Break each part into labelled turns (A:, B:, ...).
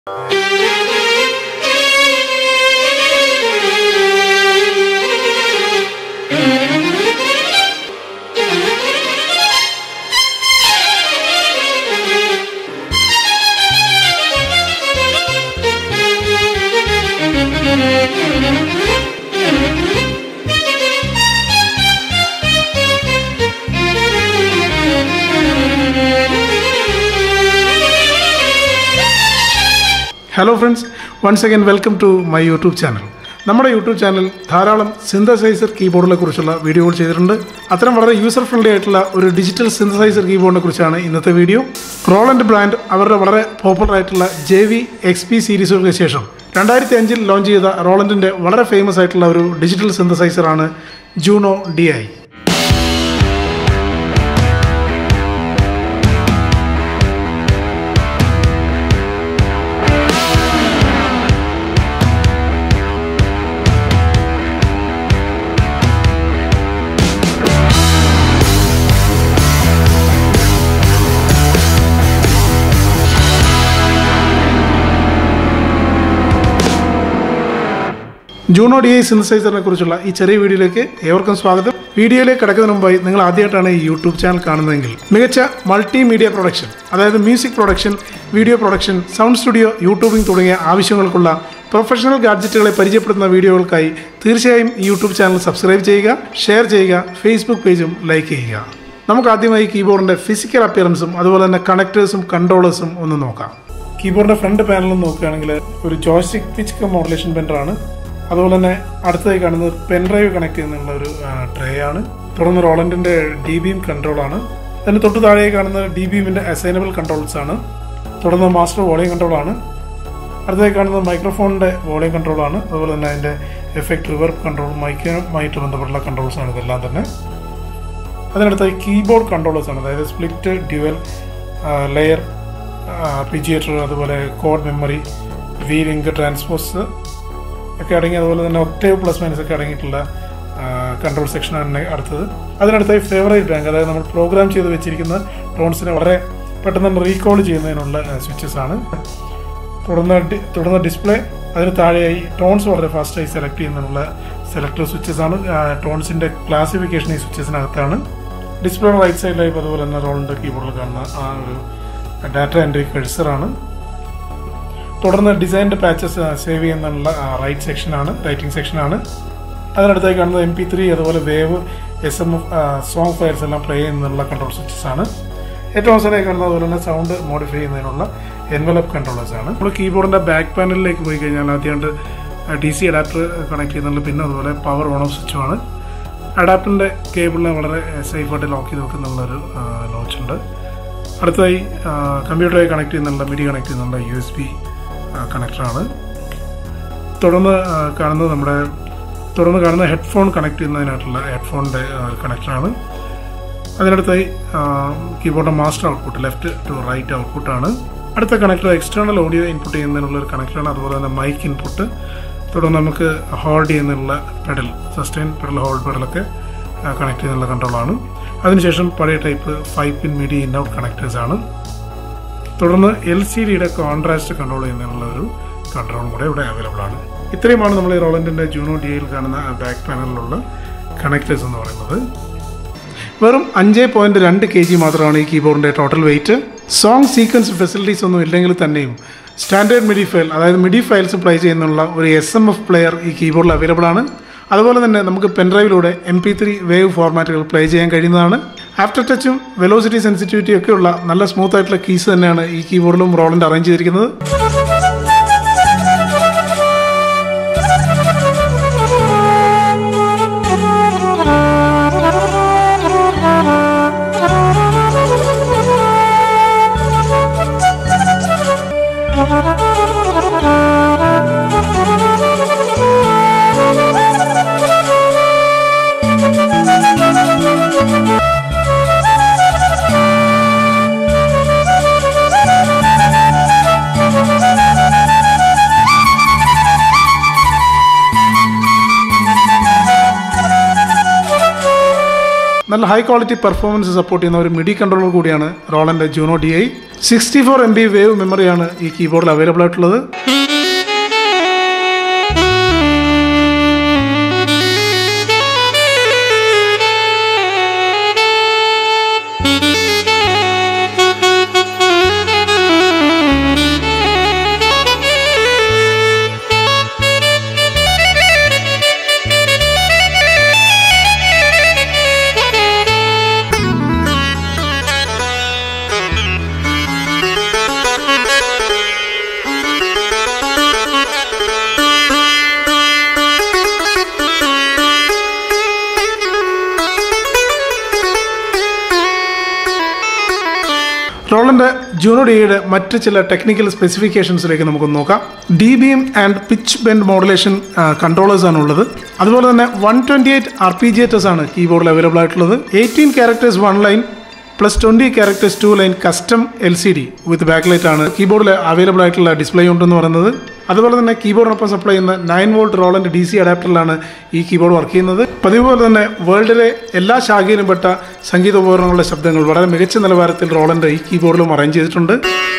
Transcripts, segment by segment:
A: hello friends once again welcome to my YouTube channel നമ്മുടെ YouTube channel ധാരാളം synthesizer കീബോർഡിനെ കുറിച്ചുള്ള വീഡിയോകൾ ചെയ്തിട്ടുണ്ട് അത്തരം വളരെ യൂസർ ഫ്രണ്ട്ലി ആയിട്ടുള്ള ഒരു ഡിജിറ്റൽ സിന്തസൈസർ കീബോർഡിനെ കുറിച്ചാണ് ഇന്നത്തെ വീഡിയോ റോളൻഡ് ബ്രാൻഡ് അവരുടെ വളരെ പോപ്പുലർ ആയിട്ടുള്ള ജെ വി എക്സ് പി സീരീസുകൾക്ക് ശേഷം രണ്ടായിരത്തി അഞ്ചിൽ ലോഞ്ച് ചെയ്ത റോളൻഡിൻ്റെ വളരെ ഫേമസ് ആയിട്ടുള്ള ഒരു ഡിജിറ്റൽ സിന്തസൈസറാണ് Juno D I Juno D I സിന്തസൈസറിനെ കുറിച്ചുള്ള ഈ ചെറിയ വീഡിയോയിലേക്ക് ഏവർക്കും സ്വാഗതം വീഡിയോയിലേക്ക് കിടക്കുന്നതിന് മുമ്പായി നിങ്ങൾ ആദ്യമായിട്ടാണ് ഈ യൂട്യൂബ് ചാനൽ കാണുന്നതെങ്കിൽ മികച്ച മൾട്ടിമീഡിയ പ്രൊഡക്ഷൻ അതായത് music production video production sound studio youtubing തുടങ്ങിയ ആവശ്യങ്ങൾക്കുള്ള പ്രൊഫഷണൽ ഗാഡ്ജറ്റുകളെ പരിചയപ്പെടുത്തുന്ന വീഡിയോകൾക്കായി തീർച്ചയായും ഈ യൂട്യൂബ് ചാനൽ സബ്സ്ക്രൈബ് ചെയ്യുക ഷെയർ ചെയ്യുക ഫേസ്ബുക്ക് പേജും ലൈക്ക് ചെയ്യുക നമുക്ക് ആദ്യമായി കീബോർഡിൻ്റെ ഫിസിക്കൽ അപ്പിയറൻസും അതുപോലെ തന്നെ കണക്ടേഴ്സും കൺട്രോളേഴ്സും ഒന്ന് നോക്കാം കീബോർഡിന്റെ ഫ്രണ്ട് പാനലിൽ നോക്കുകയാണെങ്കിൽ ഒരു ജോയ്സ്റ്റിക് പിച്ച് മോഡുലേഷൻ പെൻഡറാണ് അതുപോലെ തന്നെ അടുത്തതായി കാണുന്നത് പെൻ ഡ്രൈവ് കണക്ട് ചെയ്യുന്നുള്ള ഒരു ട്രേ ആണ് തുടർന്ന് റോളൻഡിന്റെ ഡി ബീം കൺട്രോൾ ആണ് അതിന് തൊട്ട് താഴെ കാണുന്നത് ഡി ബീമിന്റെ അസൈനബിൾ കൺട്രോൾസ് ആണ് തുടർന്ന് മാസ്റ്റർ വോളിയം കൺട്രോൾ ആണ് അടുത്തതായി കാണുന്നത് മൈക്രോഫോണിന്റെ വോളിയം കൺട്രോൾ ആണ് അതുപോലെ തന്നെ അതിന്റെ എഫക്ട് റിവർബ് കൺട്രോൾ മൈക്കുമായിട്ട് ബന്ധപ്പെട്ടുള്ള കൺട്രോൾസ് ആണ് ഇതെല്ലാം തന്നെ അതിനടുത്തായി കീബോർഡ് കൺട്രോളേഴ്സ് ആണ് അതായത് സ്പ്ലിറ്റ് ഡ്യുവൽ ലെയർ പിജിയേറ്റർ അതുപോലെ കോഡ് മെമ്മറി വി ലിങ്ക് ട്രാൻസ്പോസ് ഒക്കെ അടങ്ങി അതുപോലെ തന്നെ ഒക്ടേവ് പ്ലസ് മൈനസ് ഒക്കെ അടങ്ങിയിട്ടുള്ള കൺട്രോൾ സെക്ഷനാണ് അടുത്തത് അതിനടുത്തായി ഫേവറേറ്റ് റാങ്ക് അതായത് നമ്മൾ പ്രോഗ്രാം ചെയ്ത് വെച്ചിരിക്കുന്ന ടോൺസിനെ വളരെ പെട്ടെന്ന് തന്നെ റീകോൾ ചെയ്യുന്നതിനുള്ള സ്വിച്ചസ് ആണ് തുടർന്ന് ഡി- തുടർന്ന് ഡിസ്പ്ലേ അതിന് താഴെയായി ടോൺസ് വളരെ ഫാസ്റ്റായി സെലക്ട് ചെയ്യുന്നതിനുള്ള സെലക്ടർ സ്വിച്ചസ് ആണ് ടോൺസിന്റെ ക്ലാസിഫിക്കേഷൻ ഈ സ്വിച്ചസിനകത്താണ് ഡിസ്പ്ലേ റൈറ്റ് സൈഡിലായി അതുപോലെ തന്നെ റോളിന്റെ കീബോർഡിൽ കാണുന്ന ആ ഒരു ഡാറ്റ എൻട്രി കഴ്സറാണ് തുടർന്ന് ഡിസൈൻഡ് പാച്ചസ് സേവ് ചെയ്യുന്നുള്ള റൈറ്റ് സെക്ഷനാണ് റൈറ്റിംഗ് സെക്ഷനാണ് അതിനടുത്തായി കാണുന്നത് എം പി ത്രീ അതുപോലെ wave S M F song files എല്ലാം പ്ലേ ചെയ്യുന്നതിനുള്ള കൺട്രോൾ സ്വിച്ചസ് ആണ് ഏറ്റവും അവസാനമായി കാണുന്നത് അതുപോലെ തന്നെ സൗണ്ട് മോഡിഫൈ ചെയ്യുന്നതിനുള്ള എൻവലപ്പ് കൺട്രോളേഴ്സ് ആണ് നമ്മൾ കീബോർഡിന്റെ ബാക്ക് പാനലിലേക്ക് പോയി കഴിഞ്ഞാൽ ആദ്യമായിട്ട് ഡി സി അഡാപ്റ്റർ കണക്ട് ചെയ്യുന്നുള്ള പിന്നെ അതുപോലെ പവർ ഓൺ ഓഫ് സ്വിച്ചുമാണ് അഡാപ്റ്ററിന്റെ കേബിളിനെ വളരെ സേഫായിട്ട് ലോക്ക് ചെയ്ത് വെക്കുന്നുള്ള ഒരു ലോച്ച് ഉണ്ട് അടുത്തതായി കമ്പ്യൂട്ടറായി കണക്ട് ചെയ്യുന്നുള്ള മിഡി കണക്ട് ചെയ്യുന്നുള്ള യു എസ് ബി കണക്ടറാണ് തുടർന്ന് ആ, കാണുന്നത് നമ്മുടെ തുടർന്ന് കാണുന്ന ഹെഡ്ഫോൺ കണക്ട് ചെയ്യുന്നതിനായിട്ടുള്ള ഹെഡ്ഫോണിൻ്റെ കണക്ടറാണ് അതിനടുത്തായി keyboard master output left to right ഔട്ട്പുട്ടാണ് അടുത്ത കണക്ടർ എക്സ്റ്റേണൽ ഓഡിയോ ഇൻപുട്ട് ചെയ്യുന്നതിനുള്ള ഒരു കണക്ടറാണ് അതുപോലെ തന്നെ മൈക്ക് ഇൻപുട്ട് തുടർന്ന് നമുക്ക് ഹോൾഡ് ചെയ്യുന്നതിനുള്ള പെഡൽ സസ്റ്റൈൻ പെഡൽ ഹോൾഡ് പെഡലൊക്കെ കണക്ട് ചെയ്യുന്നുള്ള കൺട്രോളാണ് അതിനുശേഷം പഴയ type five pin MIDI in out connectors ആണ് തുടർന്ന് എൽ സി ഡിയുടെ കോൺട്രാസ്റ്റ് കൺട്രോൾ ചെയ്യുന്നതിനുള്ള ഒരു കൺട്രോളും കൂടെ ഇവിടെ അവൈലബിൾ ആണ് ഇത്രയുമാണ് നമ്മൾ ഈ റോളൻറ്റിൻ്റെ ജൂണോ ഡി ഐയിൽ കാണുന്ന ബാക്ക് പാനലിലുള്ള കണക്ടേഴ്സ് എന്ന് പറയുന്നത് വെറും അഞ്ച് പോയിന്റ് രണ്ട് കെ ജി മാത്രമാണ് ഈ കീബോർഡിൻ്റെ total weight song sequence facilities ഒന്നും ഇല്ലെങ്കിൽ തന്നെയും സ്റ്റാൻഡേർഡ് മിഡി ഫയൽ അതായത് മിഡി ഫയൽസ് പ്ലേ ചെയ്യുന്നുള്ള ഒരു എസ് എം എഫ് പ്ലെയർ ഈ കീബോർഡിൽ അവൈലബിൾ ആണ് അതുപോലെ തന്നെ നമുക്ക് പെൻഡ്രൈവിലൂടെ M P three wave formats play ചെയ്യാൻ കഴിയുന്നതാണ് ആഫ്റ്റർ ടച്ചും വെലോസിറ്റി സെൻസിറ്റിവിറ്റി ഒക്കെയുള്ള നല്ല സ്മൂത്ത് ആയിട്ടുള്ള കീസ് തന്നെയാണ് ഈ കീബോർഡിലും റോളിൻ്റെ അറേഞ്ച് ചെയ്തിരിക്കുന്നത് നല്ല ഹൈ ക്വാളിറ്റി പെർഫോമൻസ് സപ്പോർട്ട് ചെയ്യുന്ന ഒരു മിഡി കൺട്രോളർ കൂടിയാണ് റോളൻ്റെ Juno D I sixty four M B wave മെമ്മറിയാണ് ഈ കീബോർഡിൽ അവൈലബിൾ ആയിട്ടുള്ളത് റോളൻ്റെ ജൂനോ ഡിയുടെ മറ്റ് ചില ടെക്നിക്കൽ സ്പെസിഫിക്കേഷൻസിലേക്ക് നമുക്ക് നോക്കാം D B M and pitch bend modulation controllers ആണ് ഉള്ളത് അതുപോലെ തന്നെ one twenty eight R P G ആണ് കീബോർഡിൽ അവൈലബിൾ ആയിട്ടുള്ളത് eighteen characters one line plus twenty characters two line custom L C D with back light ആണ് കീബോർഡിൽ available ആയിട്ടുള്ള ഡിസ്പ്ലേ ഉണ്ടെന്ന് പറയുന്നത് അതുപോലെ തന്നെ കീബോർഡിനൊപ്പം സപ്ലൈ ചെയ്യുന്ന നയൻ വോൾട്ട് റോളൻ്റെ ഡി സി അഡാപ്റ്ററിലാണ് ഈ കീബോർഡ് വർക്ക് ചെയ്യുന്നത് പതിവ് പോലെ തന്നെ വേൾഡിലെ എല്ലാ ശാഖയിലും പെട്ട സംഗീത ഉപകരണങ്ങളുടെ ശബ്ദങ്ങൾ വളരെ മികച്ച നിലവാരത്തിൽ റോളൻ്റെ ഈ കീബോർഡിലും അറേഞ്ച് ചെയ്തിട്ടുണ്ട്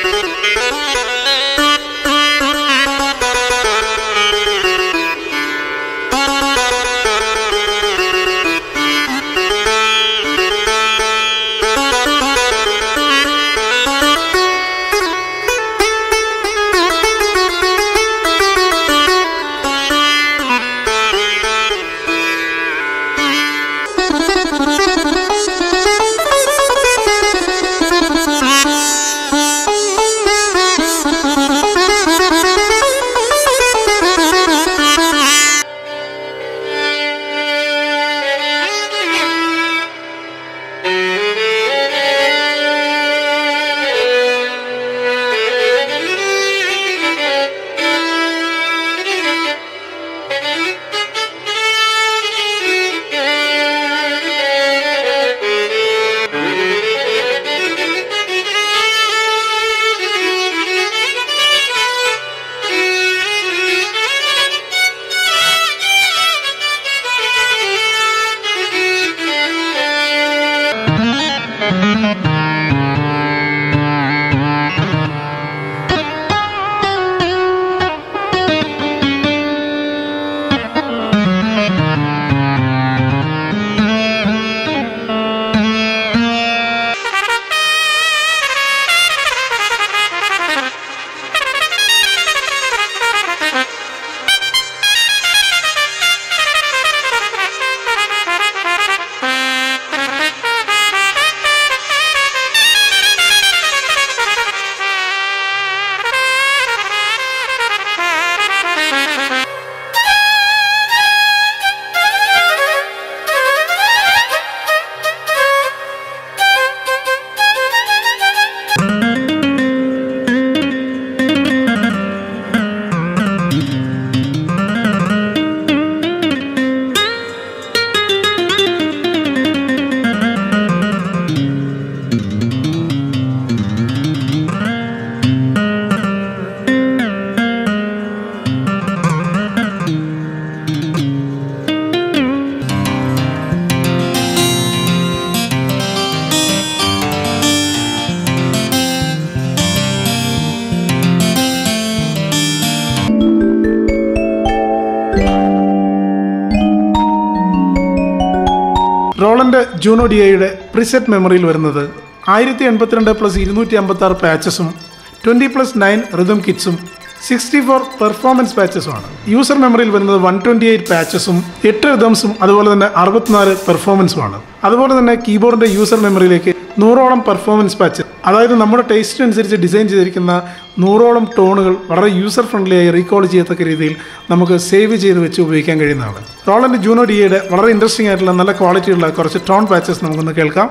A: റോളൻ്റെ ജൂനോ ഡി ഐയുടെ പ്രിസെറ്റ് മെമ്മറിയിൽ വരുന്നത് ആയിരത്തി എൺപത്തിരണ്ട് പ്ലസ് ഇരുന്നൂറ്റി അമ്പത്തി ആറ് പാച്ചസും ട്വൻറ്റി പ്ലസ് നയൻ റിതം കിറ്റ്സും സിക്സ്റ്റി ഫോർ പെർഫോമൻസ് പാച്ചസും ആണ് യൂസർ മെമ്മറിയിൽ വരുന്നത് വൺ ട്വൻറ്റി എയ്റ്റ് പാച്ചസും എട്ട് റിതംസും അതുപോലെ തന്നെ അറുപത്തിനാല് പെർഫോമൻസുമാണ് അതുപോലെ തന്നെ കീബോർഡിൻ്റെ യൂസർ മെമ്മറിയിലേക്ക് നൂറോളം പെർഫോമൻസ് പാച്ച് അതായത് നമ്മുടെ ടേസ്റ്റിനനുസരിച്ച് ഡിസൈൻ ചെയ്തിരിക്കുന്ന നൂറോളം ടോണുകൾ വളരെ യൂസർ ഫ്രണ്ട്ലി ആയി റീകോൾ ചെയ്യത്തക്ക രീതിയിൽ നമുക്ക് സേവ് ചെയ്ത് വെച്ച് ഉപയോഗിക്കാൻ കഴിയുന്നതാണ് റോളൻ്റെ ജൂനോ ഡിയുടെ വളരെ ഇൻട്രസ്റ്റിംഗ് ആയിട്ടുള്ള നല്ല ക്വാളിറ്റിയുള്ള കുറച്ച് ടോൺ പാച്ചസ് നമുക്കൊന്ന് കേൾക്കാം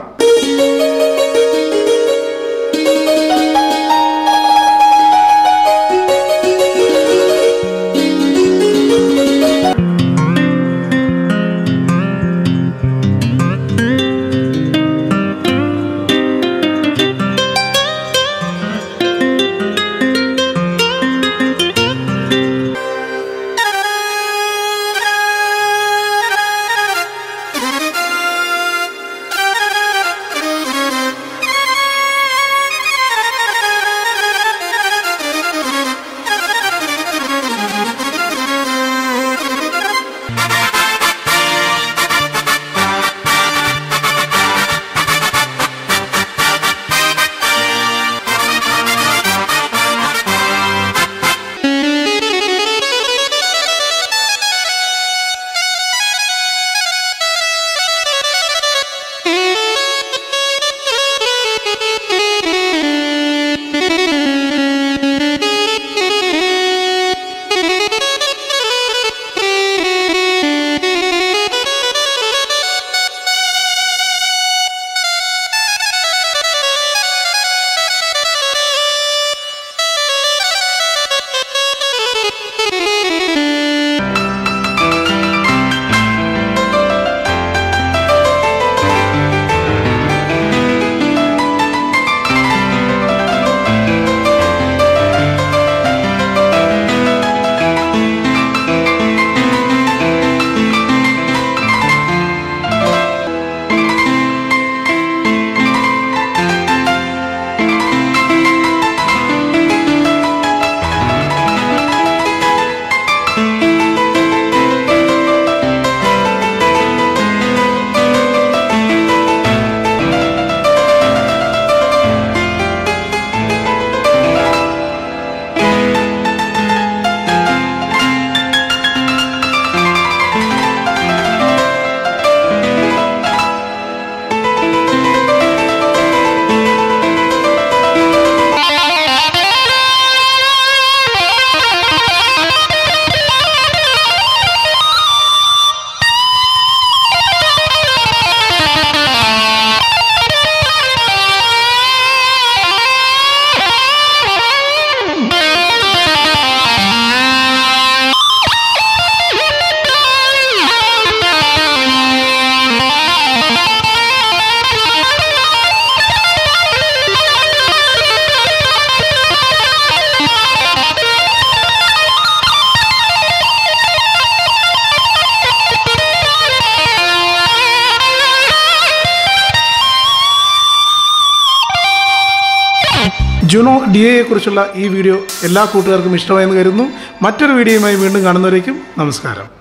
A: ജുനോ ഡി എയെ കുറിച്ചുള്ള ഈ വീഡിയോ എല്ലാ കൂട്ടുകാർക്കും ഇഷ്ടമായെന്ന് കരുതുന്നു മറ്റൊരു വീഡിയോയുമായി വീണ്ടും കാണുന്നവരേക്കും നമസ്കാരം